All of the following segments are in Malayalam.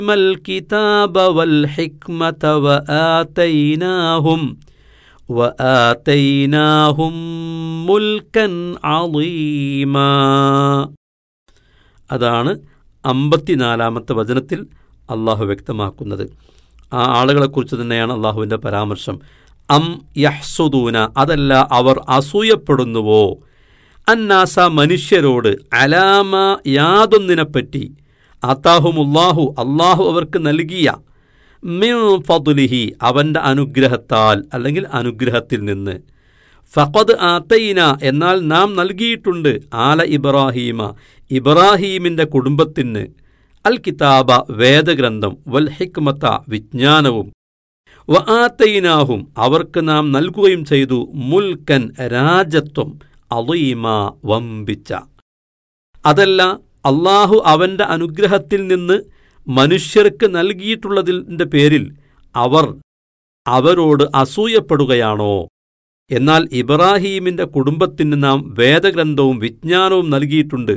الكتاب والحكمة وآتيناهم وآتيناهم ملكا عظيما അതാണ് അമ്പത്തിനാലാമത്തെ വചനത്തിൽ അള്ളാഹു വ്യക്തമാക്കുന്നത് ആ ആളുകളെക്കുറിച്ച് തന്നെയാണ് അള്ളാഹുവിൻ്റെ പരാമർശം അം യഹ്സുദൂന അതല്ല അവർ അസൂയപ്പെടുന്നുവോ അന്നാസ മനുഷ്യരോട് അലാമ യാതൊന്നിനെപ്പറ്റി അത്താഹുമുല്ലാഹു അള്ളാഹു അവർക്ക് നൽകിയ മിൻ ഫതുലിഹി അവൻ്റെ അനുഗ്രഹത്താൽ അല്ലെങ്കിൽ അനുഗ്രഹത്തിൽ നിന്ന് ഫഖദ് ആത്തൈന എന്നാൽ നാം നൽകിയിട്ടുണ്ട് ആല ഇബ്രാഹീമ ഇബ്രാഹീമിൻ്റെ കുടുംബത്തിന് അൽ കിതാബ വേദഗ്രന്ഥം വൽ ഹിക്മത്ത വിജ്ഞാനവും വ ആത്തൈനാഹും അവർക്ക് നാം നൽകുകയും ചെയ്തു മുൽക്കൻ രാജത്വം അളീമ വമ്പിച്ച അതല്ല അള്ളാഹു അവൻ്റെ അനുഗ്രഹത്തിൽ നിന്ന് മനുഷ്യർക്ക് നൽകിയിട്ടുള്ളതിൻ്റെ പേരിൽ അവർ അവരോട് അസൂയപ്പെടുകയാണോ എന്നാൽ ഇബ്രാഹീമിൻ്റെ കുടുംബത്തിന് നാം വേദഗ്രന്ഥവും വിജ്ഞാനവും നൽകിയിട്ടുണ്ട്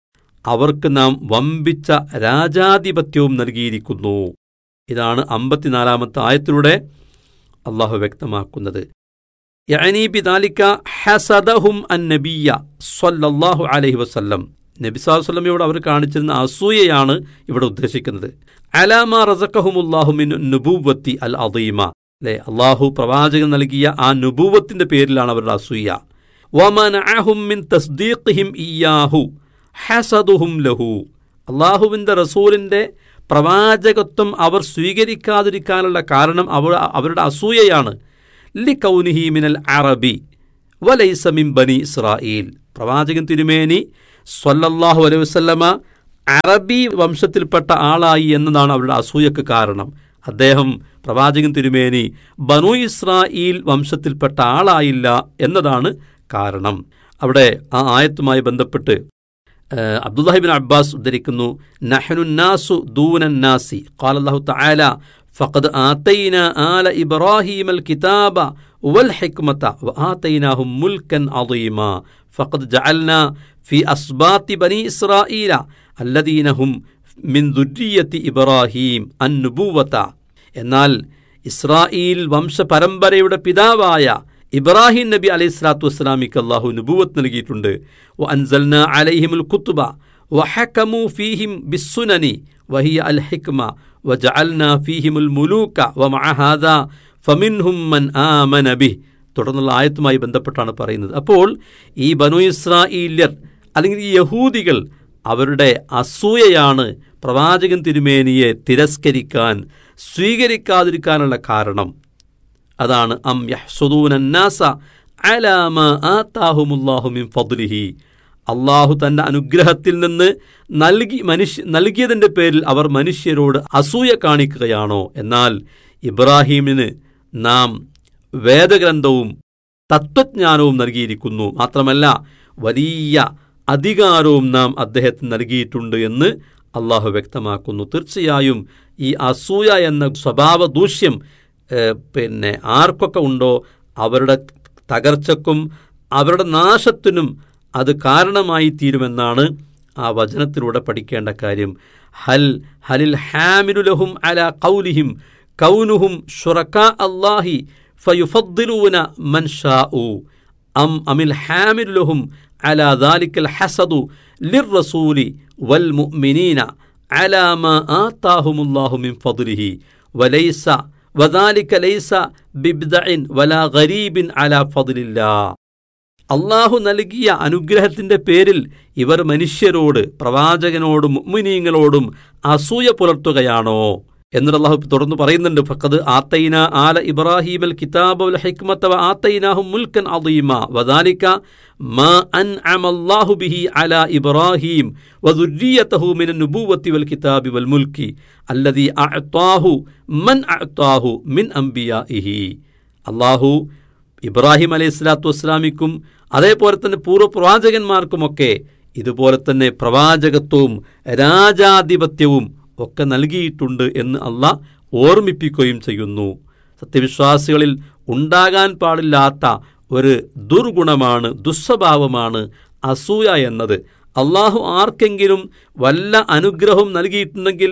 അവർക്ക് നാം വമ്പിച്ച രാജാധിപത്യവും നൽകിയിരിക്കുന്നു ഇതാണ് അമ്പത്തിനാലാമത്തെ ആയത്തിലൂടെ അള്ളാഹു വ്യക്തമാക്കുന്നത് യഅനി ബിദാലിക ഹസദഹും അൻ നബിയ സ്വല്ലല്ലാഹു അലൈഹി വസല്ലം നബി സ്വല്ലമയോട് അവർ കാണിച്ചിരുന്ന അസൂയയാണ് ഇവിടെ ഉദ്ദേശിക്കുന്നത് അലാമ റസഖഹുമുല്ലാഹു മിൻ നുബൂവത്തി അൽ അദീമ അല്ലെ അള്ളാഹു പ്രവാചകൻ നൽകിയ ആ നുബൂവത്തിന്റെ പേരിലാണ് അവരുടെ അസൂയ വമനഅഹും മിൻ തസ്ദീഖിഹിം ഇയ്യാഹു ഹസദുഹും ലഹു അള്ളാഹുവിൻ്റെ റസൂലിൻ്റെ പ്രവാചകത്വം അവർ സ്വീകരിക്കാതിരിക്കാനുള്ള കാരണം അവർ അവരുടെ അസൂയയാണ് ലി കൗനിഹി മിനൽ അറബി വലൈസമിൻ ബനി ഇസ്രായേൽ പ്രവാചകൻ തിരുമേനി സ്വല്ലല്ലാഹു അലൈഹി വസല്ലമ അറബി വംശത്തിൽപ്പെട്ട ആളായി എന്നതാണ് അവരുടെ അസൂയക്ക് കാരണം അദ്ദേഹം പ്രവാചകൻ തിരുമേനി ബനു ഇസ്രായേൽ വംശത്തിൽപ്പെട്ട ആളായില്ല എന്നതാണ് കാരണം അവിടെ ആ ആയത്തുമായി ബന്ധപ്പെട്ട് അബ്ദുല്ലാഹിബിൻ അബ്ബാസ് ഉദ്ധരിക്കുന്നു നഹനുന്നാസു ദൂനന്നാസി ഖാലല്ലാഹു തആല ഫഖദ് ആതൈന ആല ഇബ്രാഹീം അൽ കിതാബ വൽ ഹിക്മത വആതൈനാഹും മുൽക്കൻ അദീമ ഫഖദ് ജഅൽനാ ഫി അസ്ബാത്തി ബനി ഇസ്രായീല അല്ലദീന ഹും മിൻ ദുര്രിയത്തി ഇബ്രാഹീം അൻ നുബൂവത എന്നാൽ ഇസ്രായേൽ വംശപരമ്പരയുടെ പിതാവായ ഇബ്രാഹിം നബി അലൈഹി സ്വലാത്തു വസ്സലാമിക്ക് അള്ളാഹു നുബൂവത്ത് നൽകിയിട്ടുണ്ട് വ അൻസൽന അലൈഹിമുൽ കുത്തുബ വഹക്കമു ഫീഹിം ബിസ്സുനനി വഹിയ അൽ ഹിക്മ വജഅൽന ഫീഹിമുൽ മുലൂക വമഅഹാദ ഫമിൻഹും മൻ ആമന ബിഹ് തുടർന്നുള്ള ആയത്തുമായി ബന്ധപ്പെട്ടാണ് പറയുന്നത് അപ്പോൾ ഈ ബനു ഇസ്രായേല്യർ അല്ലെങ്കിൽ ഈ യഹൂദികൾ അവരുടെ അസൂയയാണ് പ്രവാചകൻ തിരുമേനിയെ തിരസ്കരിക്കാൻ സ്വീകരിക്കാതിരിക്കാനുള്ള കാരണം അതാണ് അം യഹ്സുദൂനന്നാസ അലാമ ആത്താഹുമുല്ലാഹു മിൻ ഫദ്ലിഹി അള്ളാഹു തൻ്റെ അനുഗ്രഹത്തിൽ നിന്ന് നൽകി മനുഷ്യ നൽകിയതിൻ്റെ പേരിൽ അവർ മനുഷ്യരോട് അസൂയ കാണിക്കുകയാണോ എന്നാൽ ഇബ്രാഹീമിന് നാം വേദഗ്രന്ഥവും തത്വജ്ഞാനവും നൽകിയിരിക്കുന്നു മാത്രമല്ല വലിയ അധികാരവും നാം അദ്ദേഹത്തിന് നൽകിയിട്ടുണ്ട് എന്ന് അള്ളാഹു വ്യക്തമാക്കുന്നു തീർച്ചയായും ഈ അസൂയ എന്ന സ്വഭാവ ദൂഷ്യം പിന്നെ ആർക്കൊക്കെ ഉണ്ടോ അവരുടെ തകർച്ചക്കും അവരുടെ നാശത്തിനും അത് കാരണമായി തീരുമെന്നാണ് ആ വചനത്തിലൂടെ പഠിക്കേണ്ട കാര്യം ഹൽ ഹലിൽ ഹാമിലുലഹും അല കൗലിഹിം കൗനുഹും ഷുറക്ക അള്ളാഹി ഫയുഫദ്ദിലൂന മൻ ഷാഉ അം അമിൽ ഹാമിലുലഹും അല ദാലിക്കൽ ഹസദു ലിർ റസൂലി വൽ മുഅ്മിനീന അലാ മാ ആതാഹുമുല്ലാഹു മിൻ ഫദ്ലിഹി വലൈസ വദാലിക ലൈസ ബിബ്ദഇൻ വലാ ഗരീബിൻ അലാ ഫദ്ലില്ലാ അള്ളാഹു നൽകിയ അനുഗ്രഹത്തിന്റെ പേരിൽ ഇവർ മനുഷ്യരോട് പ്രവാചകനോടും മുഅ്മിനീങ്ങളോടും അസൂയ പുലർത്തുകയാണോ എന്നിട്ട് അള്ളാഹു തുടർന്ന് പറയുന്നുണ്ട് ഫഖദ് ആത്തൈന ആല ഇബ്രാഹിം അൽ കിതാബ് വൽ ഹിക്മത വ ആത്തൈനാഹും മുൽക്കൻ അദീമ വദാലിക മാ അൻഅമ അല്ലാഹു ബിഹി അലാ ഇബ്രാഹിം വദുർരിയതഹു മിന നുബുവത്തി വൽ കിതാബി വൽ മുൽക്കി അല്ലദീ അഅതാഹു മൻ അഅതാഹു മിൻ അംബിയാഇഹി അള്ളാഹു ഇബ്രാഹിം അലൈഹി സ്വലാത്തു വസ്സലാമിക്കും അതേപോലെ തന്നെ പൂർവ്വ പ്രവാചകന്മാർക്കുമൊക്കെ ഇതുപോലെ തന്നെ പ്രവാചകത്വവും രാജാധിപത്യവും ഒക്കെ നൽകിയിട്ടുണ്ട് എന്ന് അള്ളാഹ് ഓർമ്മിപ്പിക്കുകയും ചെയ്യുന്നു സത്യവിശ്വാസികളിൽ ഉണ്ടാകാൻ പാടില്ലാത്ത ഒരു ദുർഗുണമാണ് ദുസ്വഭാവമാണ് അസൂയ എന്നത് അള്ളാഹു ആർക്കെങ്കിലും വല്ല അനുഗ്രഹവും നൽകിയിട്ടുണ്ടെങ്കിൽ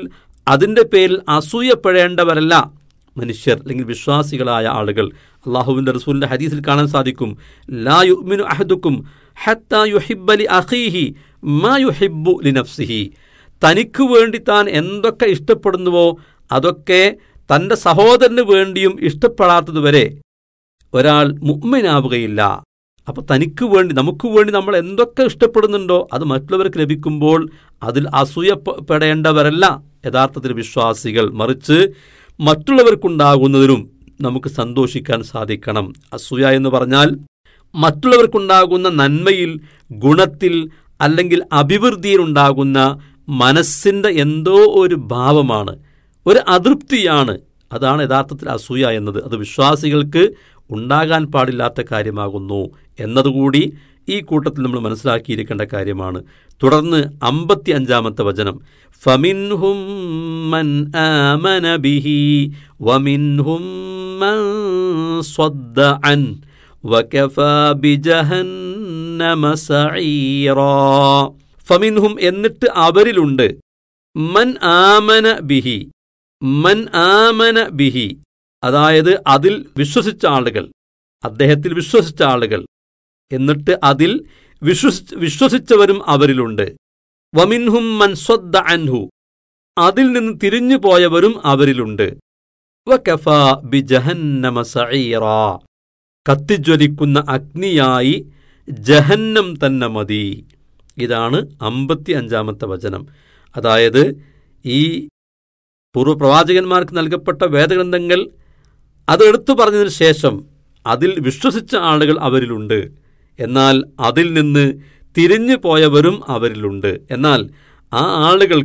അതിൻ്റെ പേരിൽ അസൂയപ്പെടേണ്ടവരല്ല മനുഷ്യർ അല്ലെങ്കിൽ വിശ്വാസികളായ ആളുകൾ അള്ളാഹുവിൻ്റെ റസൂലിൻ്റെ ഹദീസിൽ കാണാൻ സാധിക്കും ലാ യുഅ്മിനു അഹദുക്കും ഹത്താ യുഹിബ്ബലി അഖീഹി മാ യുഹിബ്ബു ലിനഫ്സിഹി തനിക്ക് വേണ്ടി താൻ എന്തൊക്കെ ഇഷ്ടപ്പെടുന്നുവോ അതൊക്കെ തൻ്റെ സഹോദരന് വേണ്ടിയും ഇഷ്ടപ്പെടാത്തതുവരെ ഒരാൾ മുഅ്മിനാവുകയില്ല അപ്പോൾ തനിക്ക് വേണ്ടി നമുക്ക് വേണ്ടി നമ്മൾ എന്തൊക്കെ ഇഷ്ടപ്പെടുന്നുണ്ടോ അത് മറ്റുള്ളവർക്ക് ലഭിക്കുമ്പോൾ അതിൽ അസൂയപ്പെടേണ്ടവരല്ല യഥാർത്ഥത്തിൽ വിശ്വാസികൾ മറിച്ച് മറ്റുള്ളവർക്കുണ്ടാകുന്നതിലും നമുക്ക് സന്തോഷിക്കാൻ സാധിക്കണം അസൂയ എന്ന് പറഞ്ഞാൽ മറ്റുള്ളവർക്കുണ്ടാകുന്ന നന്മയിൽ ഗുണത്തിൽ അല്ലെങ്കിൽ അഭിവൃദ്ധിയിലുണ്ടാകുന്ന മനസ്സിൻ്റെ എന്തോ ഒരു ഭാവമാണ് ഒരു അതൃപ്തിയാണ് അതാണ് യഥാർത്ഥത്തിൽ അസൂയ എന്നത് അത് വിശ്വാസികൾക്ക് ഉണ്ടാകാൻ പാടില്ലാത്ത കാര്യമാകുന്നു എന്നതുകൂടി ഈ കൂട്ടത്തിൽ നമ്മൾ മനസ്സിലാക്കിയിരിക്കേണ്ട കാര്യമാണ് തുടർന്ന് അമ്പത്തി അഞ്ചാമത്തെ വചനം ഫമിൻഹും മൻ ആമന ബിഹി വമിൻഹും മൻ സ്വദ്ദ അൻ വകഫാ ബിജഹന്നമ സഈറാ ഫമിൻഹും എന്നിട്ട് അവരിലുണ്ട് മൻ ആമന ബിഹി മൻ ആമന ബിഹി അതായത് അതിൽ വിശ്വസിച്ച ആളുകൾ അദ്ദേഹത്തിൽ വിശ്വസിച്ച ആളുകൾ എന്നിട്ട് അതിൽ വിശ്വസി വിശ്വസിച്ചവരും അവരിലുണ്ട് വമിൻഹും മൻ സ്വദ്ദ അൻഹു അതിൽ നിന്ന് തിരിഞ്ഞു പോയവരും അവരിലുണ്ട് വകഫ ബിജഹന്നമ സഈറാ കത്തിജ്വലിക്കുന്ന അഗ്നിയായി ജഹന്നം തന്നെ മതി ഇതാണ് അമ്പത്തി അഞ്ചാമത്തെ വചനം അതായത് ഈ പൂർവ്വപ്രവാചകന്മാർക്ക് നൽകപ്പെട്ട വേദഗ്രന്ഥങ്ങൾ അത് എടുത്തു പറഞ്ഞതിന് ശേഷം അതിൽ വിശ്വസിച്ച ആളുകൾ അവരിലുണ്ട് എന്നാൽ അതിൽ നിന്ന് തിരിഞ്ഞു പോയവരും അവരിലുണ്ട് എന്നാൽ ആ ആളുകൾ